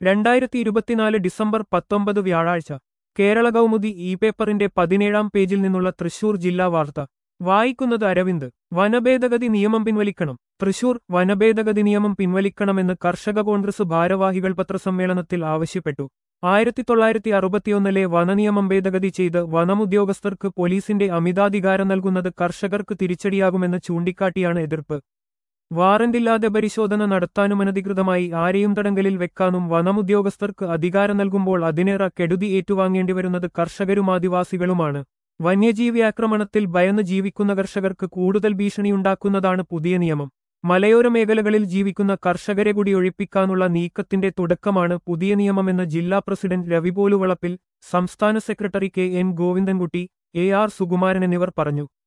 രണ്ടായിരത്തി ഇരുപത്തിനാല് ഡിസംബർ പത്തൊമ്പത് വ്യാഴാഴ്ച കേരള കൗമുദി ഇ പേപ്പറിന്റെ പതിനേഴാം പേജിൽ നിന്നുള്ള തൃശൂർ ജില്ലാ വാർത്ത വായിക്കുന്നത് അരവിന്ദ് വനഭേദഗതി നിയമം പിൻവലിക്കണം തൃശൂർ വനഭേദഗതി നിയമം പിൻവലിക്കണമെന്ന് കർഷക കോൺഗ്രസ് ഭാരവാഹികൾ പത്രസമ്മേളനത്തിൽ ആവശ്യപ്പെട്ടു ആയിരത്തി തൊള്ളായിരത്തി അറുപത്തിയൊന്നിലെ വനനിയമം ഭേദഗതി ചെയ്ത് വനമുദ്യോഗസ്ഥർക്ക് പോലീസിന്റെ അമിതാധികാരം നൽകുന്നത് കർഷകർക്ക് തിരിച്ചടിയാകുമെന്ന് ചൂണ്ടിക്കാട്ടിയാണ് എതിർപ്പ് വാറന്റില്ലാതെ പരിശോധന നടത്താനും അനധികൃതമായി ആരെയും തടങ്കലിൽ വെക്കാനും വനമുദ്യോഗസ്ഥർക്ക് അധികാരം നൽകുമ്പോൾ അതിനേറെ കെടുതി ഏറ്റുവാങ്ങേണ്ടിവരുന്നത് കർഷകരും ആദിവാസികളുമാണ് വന്യജീവി ആക്രമണത്തിൽ ഭയന്ന് ജീവിക്കുന്ന കർഷകർക്ക് കൂടുതൽ ഭീഷണിയുണ്ടാക്കുന്നതാണ് പുതിയ നിയമം മലയോര മേഖലകളിൽ ജീവിക്കുന്ന കർഷകരെ കൂടി ഒഴിപ്പിക്കാനുള്ള നീക്കത്തിന്റെ തുടക്കമാണ് പുതിയ നിയമമെന്ന് ജില്ലാ പ്രസിഡന്റ് രവിപോലുവളപ്പിൽ സംസ്ഥാന secretary K N Govindankutty A R Sukumaran എന്നിവർ പറഞ്ഞു